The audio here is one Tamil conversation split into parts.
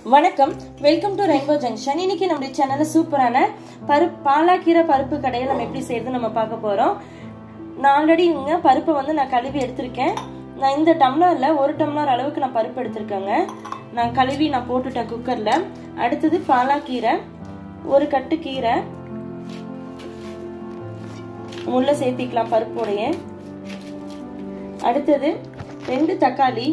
வணக்கம் வெல்கம் டு ரெயின்போ ஜங்ஷன் இன்னைக்கு நம்முடைய சேனல்ல சூப்பரான பருப்பு பாலாக்கீரை பருப்பு கடையை நம்ம எப்படி செய்யறது நம்ம பார்க்க போறோம் நான் ஆல்ரெடி இங்க பருப்பை வந்து நான் கழுவி எடுத்திருக்கேன் நான் இந்த டம்ளர்ல ஒரு டம்ளர் அளவுக்கு நான் பருப்பு எடுத்திருக்கேங்க நான் கழுவி நான் போட்டுட்டேன் குக்கர்ல அடுத்தது பாலாக்கீரை ஒரு கட்டு கீரை முள்ள சேர்த்திக்கலாம் பருப்போடைய அடுத்தது ரெண்டு தக்காளி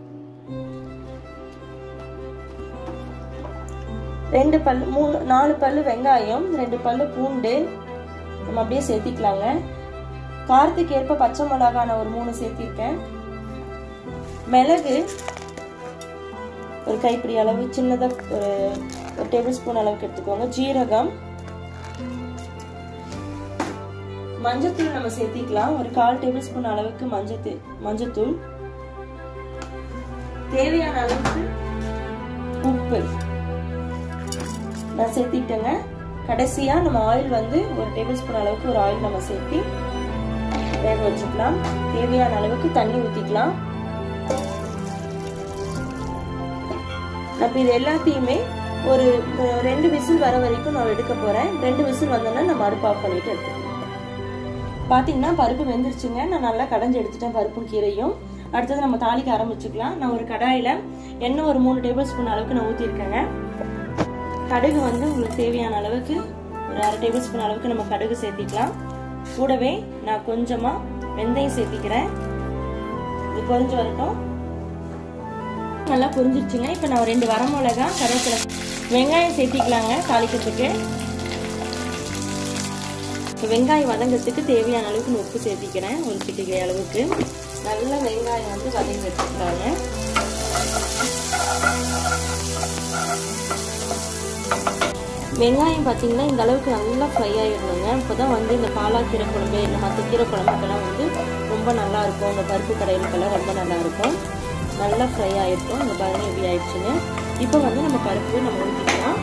ரெண்டு பல்லு மூணு நாலு பல்லு வெங்காயம் ரெண்டு பல்லு பூண்டு நம்ம அப்படியே சேர்த்திக்கலாங்க காரத்துக்கு ஏற்ப பச்சை மிளகா நான் ஒரு மூணு சேர்த்திருக்கேன் மிளகு ஒரு கைப்பிடி அளவு சின்னதாக ஒரு ஒரு டேபிள் ஸ்பூன் அளவுக்கு எடுத்துக்கோங்க ஜீரகம் மஞ்சத்தூள் நம்ம சேர்த்திக்கலாம் ஒரு கால் டேபிள் ஸ்பூன் அளவுக்கு மஞ்சத்தூள் மஞ்சத்தூள் தேவையான அளவுக்கு உப்பு நான் சேர்த்திட்டேங்க கடைசியா நம்ம ஆயில் வந்து ஒரு டேபிள் ஸ்பூன் அளவுக்கு ஒரு ஆயில் நம்ம சேர்த்து வேக வச்சுக்கலாம் தேவையான அளவுக்கு தண்ணி ஊற்றிக்கலாம் நம்ம இது எல்லாத்தையுமே ஒரு ரெண்டு விசில் வர வரைக்கும் நான் எடுக்க போறேன் ரெண்டு விசில் வந்தோன்னா நம்ம அடுப்பு ஆஃப் பண்ணிட்டு எடுத்துக்கலாம் பார்த்தீங்கன்னா பருப்பு வெந்துருச்சுங்க நான் நல்லா கடைஞ்சி எடுத்துட்டேன் பருப்பும் கீரையும் அடுத்தது நம்ம தாளிக்க ஆரம்பிச்சுக்கலாம் நான் ஒரு கடாயில் எண்ணெய் ஒரு மூணு டேபிள் ஸ்பூன் அளவுக்கு நான் ஊற்றிருக்கேங்க கடுகு வந்து உங்களுக்கு தேவையான அளவுக்கு ஒரு அரை டேபிள் ஸ்பூன் அளவுக்கு நம்ம கடுகு சேர்த்திக்கலாம் கூடவே நான் கொஞ்சமாக வெந்தயம் சேர்த்திக்கிறேன் இது பொரிஞ்சு வரட்டும் நல்லா பொரிஞ்சிருச்சுங்க இப்போ நான் ரெண்டு வரமிளகா கருவேப்பிலை வெங்காயம் சேர்த்திக்கலாங்க தாளிக்கிறதுக்கு வெங்காயம் வதங்கிறதுக்கு தேவையான அளவுக்கு உப்பு சேர்த்திக்கிறேன் ஒரு சிட்டிகை அளவுக்கு நல்லா வெங்காயம் வந்து வதங்கி வச்சுக்கலாங்க வெங்காயம் பார்த்தீங்கன்னா இந்த அளவுக்கு நல்லா ஃப்ரை ஆகிடணுங்க இப்போ தான் வந்து இந்த பாலாக்கீரை குழம்பு இல்லை மற்ற கீரை குழம்புக்கெல்லாம் வந்து ரொம்ப நல்லா இருக்கும் இந்த பருப்பு கடையிலுக்கெல்லாம் ரொம்ப நல்லா இருக்கும் நல்லா ஃப்ரை ஆகிருக்கும் இந்த பாருங்க எப்படி ஆயிடுச்சுங்க இப்போ வந்து நம்ம பருப்பு நம்ம ஊற்றிக்கலாம்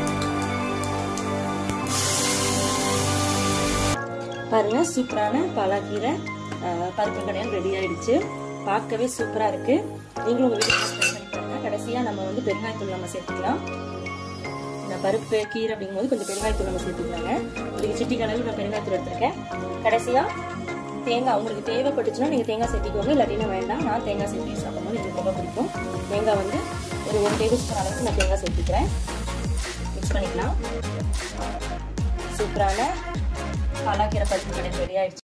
பாருங்க சூப்பரான பாலாக்கீரை பருப்பு கடையில் ரெடி ஆயிடுச்சு பார்க்கவே சூப்பராக இருக்கு நீங்களும் உங்கள் வீட்டில் ட்ரை பண்ணி பாருங்க கடைசியாக நம்ம வந்து பெருங்காயத்தூள் நம்ம சேர்த்துக்கலாம் இந்த பருப்பு கீரை அப்படிங்கும்போது கொஞ்சம் பெருங்காயத்தூள் நம்ம சேர்த்துக்கலாங்க இதுக்கு சிட்டி கலரில் நான் பெருங்காயத்தூள் எடுத்திருக்கேன் கடைசியாக தேங்காய் உங்களுக்கு தேவைப்பட்டுச்சுன்னா நீங்கள் தேங்காய் சேர்த்திக்கோங்க இல்லாட்டினா வேண்டாம் நான் தேங்காய் சேர்த்து சாப்பிடும்போது எனக்கு ரொம்ப பிடிக்கும் தேங்காய் வந்து ஒரு ஒரு டேபிள் ஸ்பூன் அளவுக்கு நான் தேங்காய் சேர்த்துக்கிறேன் மிக்ஸ் பண்ணிக்கலாம் சூப்பரான பாலாக்கீரை பருப்பு கடை ரெடி ஆயிடுச்சு